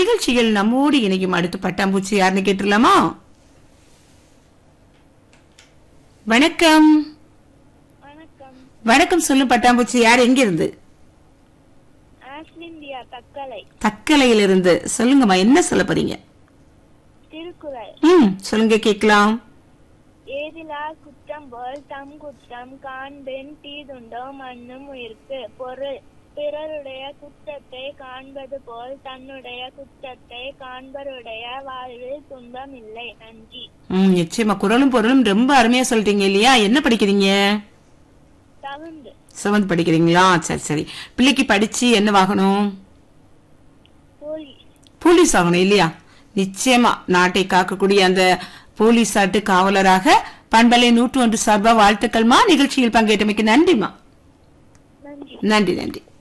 நிகழ்ச்சியில் நம்மோடு இணையும் அடுத்து பட்டாம்பூச்சி யாருன்னு கேட்டுடலாமா வணக்கம் வணக்கம் வணக்கம் சொல்லு பட்டாம்பூச்சி யார் எங்க இருந்து ஆஸ்லிந்தியா தக்கலை தக்கலையிலிருந்து சொல்லுங்கம்மா என்ன சொல்ல போறீங்க திருக்குறள் ம் சொல்லுங்க கேக்கலாம் ஏதிலா குற்றம் போல் தம் குற்றம் காண்பென் தீதுண்டோ மண்ணும் உயிர்க்கு பொருள் பிறருடைய குற்றத்தை காண்பது போல் தன்னுடைய குற்றத்தை காண்பருடைய வாழ்வில் துன்பம் இல்லை நன்றி ம் நிச்சயமா குரலும் பொருளும் ரொம்ப அருமையா சொல்லிட்டீங்க இல்லையா என்ன படிக்கிறீங்க தகுந்து செவன்த் படிக்கிறீங்களா சரி சரி பிள்ளைக்கு படிச்சு என்னவாகணும் போலீஸ் போலீஸ் ஆகணும் இல்லையா நிச்சயமா நாட்டை காக்கக்கூடிய அந்த போலீஸ் ஆட்டு காவலராக பண்பலை நூற்று ஒன்று சார்பா வாழ்த்துக்கள்மா நிகழ்ச்சியில் பங்கேற்றமைக்கு நன்றிமா நன்றி நன்றி நன்றி